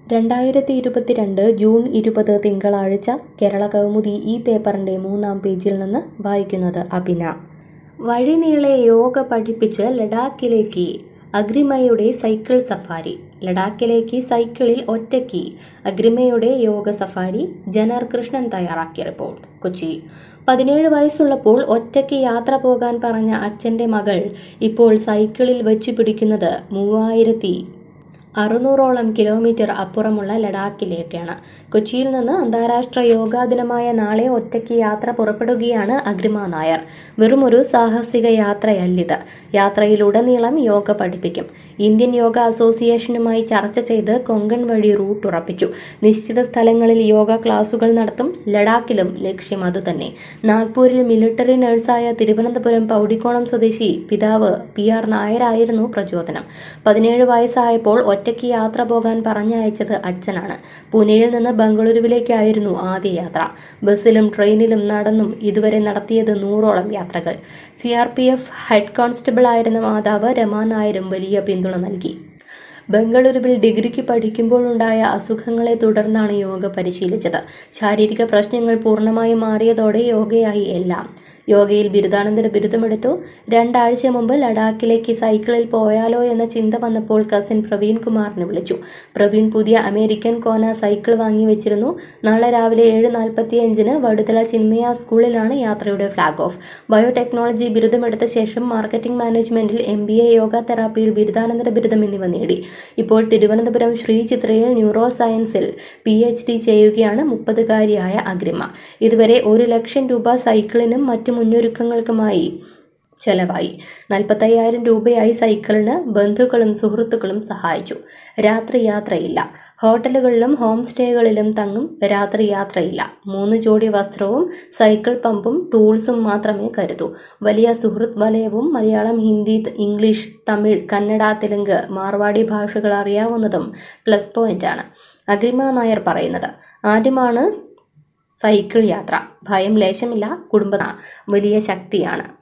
രണ്ടായിരത്തി ഇരുപത്തിരണ്ട് ജൂൺ ഇരുപത് തിങ്കളാഴ്ച കേരള കൗമുദി ഈ പേപ്പറിന്റെ മൂന്നാം പേജിൽ നിന്ന് വായിക്കുന്നത് അഭിന വഴിനീളെ യോഗ പഠിപ്പിച്ച് ലഡാക്കിലേക്ക് അഗ്രിമയുടെ സൈക്കിൾ സഫാരി ലഡാക്കിലേക്ക് സൈക്കിളിൽ ഒറ്റയ്ക്ക് അഗ്രിമയുടെ യോഗ സഫാരി ജനർ കൃഷ്ണൻ തയ്യാറാക്കിയ റിപ്പോർട്ട് കൊച്ചി പതിനേഴ് വയസ്സുള്ളപ്പോൾ ഒറ്റയ്ക്ക് യാത്ര പോകാൻ പറഞ്ഞ അച്ഛന്റെ മകൾ ഇപ്പോൾ സൈക്കിളിൽ വെച്ച് പിടിക്കുന്നത് മൂവായിരത്തി അറുന്നൂറോളം കിലോമീറ്റർ അപ്പുറമുള്ള ലഡാക്കിലേക്കാണ് കൊച്ചിയിൽ നിന്ന് അന്താരാഷ്ട്ര യോഗാ ദിനമായ നാളെ ഒറ്റയ്ക്ക് യാത്ര പുറപ്പെടുകയാണ് അഗ്രിമ നായർ വെറുമൊരു സാഹസിക യാത്രയല്ലിത് യാത്രയിലുടനീളം യോഗ പഠിപ്പിക്കും ഇന്ത്യൻ യോഗ അസോസിയേഷനുമായി ചർച്ച ചെയ്ത് കൊങ്കൺ വഴി റൂട്ട് ഉറപ്പിച്ചു നിശ്ചിത സ്ഥലങ്ങളിൽ യോഗ ക്ലാസുകൾ നടത്തും ലഡാക്കിലും ലക്ഷ്യം അതുതന്നെ നാഗ്പൂരിൽ മിലിറ്ററി നഴ്സായ തിരുവനന്തപുരം പൗടിക്കോണം സ്വദേശി പിതാവ് പി ആർ നായരായിരുന്നു പ്രചോദനം പതിനേഴ് വയസ്സായപ്പോൾ ഒറ്റയ്ക്ക് യാത്ര പോകാൻ പറഞ്ഞയച്ചത് അച്ഛനാണ് പൂനെയിൽ നിന്ന് ബംഗളൂരുവിലേക്കായിരുന്നു ആദ്യ യാത്ര ബസ്സിലും ട്രെയിനിലും നടന്നും ഇതുവരെ നടത്തിയത് നൂറോളം യാത്രകൾ C R P F head constable ആയിരുന്ന മാതാവ് രമാ നായരും വലിയ പിന്തുണ നൽകി ബംഗളൂരുവിൽ ഡിഗ്രിക്ക് പഠിക്കുമ്പോഴുണ്ടായ അസുഖങ്ങളെ തുടർന്നാണ് യോഗ പരിശീലിച്ചത് ശാരീരിക പ്രശ്നങ്ങൾ പൂർണ്ണമായും മാറിയതോടെ യോഗയായി എല്ലാം യോഗയിൽ ബിരുദാനന്തര ബിരുദമെടുത്തു രണ്ടാഴ്ച മുമ്പ് ലഡാക്കിലേക്ക് സൈക്കിളിൽ പോയാലോ എന്ന ചിന്ത വന്നപ്പോൾ കസിൻ പ്രവീൺ കുമാറിനെ വിളിച്ചു പ്രവീൺ പുതിയ അമേരിക്കൻ കോന സൈക്കിൾ വാങ്ങി വെച്ചിരുന്നു നാളെ രാവിലെ ഏഴ് നാൽപ്പത്തിയഞ്ചിന് വടുതല ചിന്മയ സ്കൂളിലാണ് യാത്രയുടെ ഫ്ളാഗ് ഓഫ് ബയോടെക്നോളജി ബിരുദമെടുത്ത ശേഷം മാർക്കറ്റിംഗ് മാനേജ്മെന്റിൽ എം ബി എ യോഗ തെറാപ്പിയിൽ ബിരുദാനന്തര ബിരുദം എന്നിവ നേടി ഇപ്പോൾ തിരുവനന്തപുരം ശ്രീ ചിത്രയിൽ ന്യൂറോ സയൻസിൽ പി എച്ച് ഡി ചെയ്യുകയാണ് മുപ്പതുകാരിയായ അഗ്രിമ ഇതുവരെ ഒരു ലക്ഷം രൂപ സൈക്കിളിനും മറ്റു മുന്നൊരുക്കങ്ങൾക്കുമായി ചെലവായി നാൽപ്പത്തയ്യായിരം രൂപയായി സൈക്കിളിന് ബന്ധുക്കളും സുഹൃത്തുക്കളും സഹായിച്ചു രാത്രി യാത്രയില്ല ഹോട്ടലുകളിലും ഹോം സ്റ്റേകളിലും തങ്ങും രാത്രി യാത്രയില്ല മൂന്ന് ജോഡി വസ്ത്രവും സൈക്കിൾ പമ്പും ടൂൾസും മാത്രമേ കരുതൂ വലിയ സുഹൃത്ത് വലയവും മലയാളം ഹിന്ദി ഇംഗ്ലീഷ് തമിഴ് കന്നഡ തെലുങ്ക് മാർവാടി ഭാഷകൾ അറിയാവുന്നതും പ്ലസ് പോയിന്റാണ് അഗ്രിമ നായർ പറയുന്നത് ആദ്യമാണ് സൈക്കിൾ യാത്ര ഭയം ലേശമില്ല കുടുംബ വലിയ ശക്തിയാണ്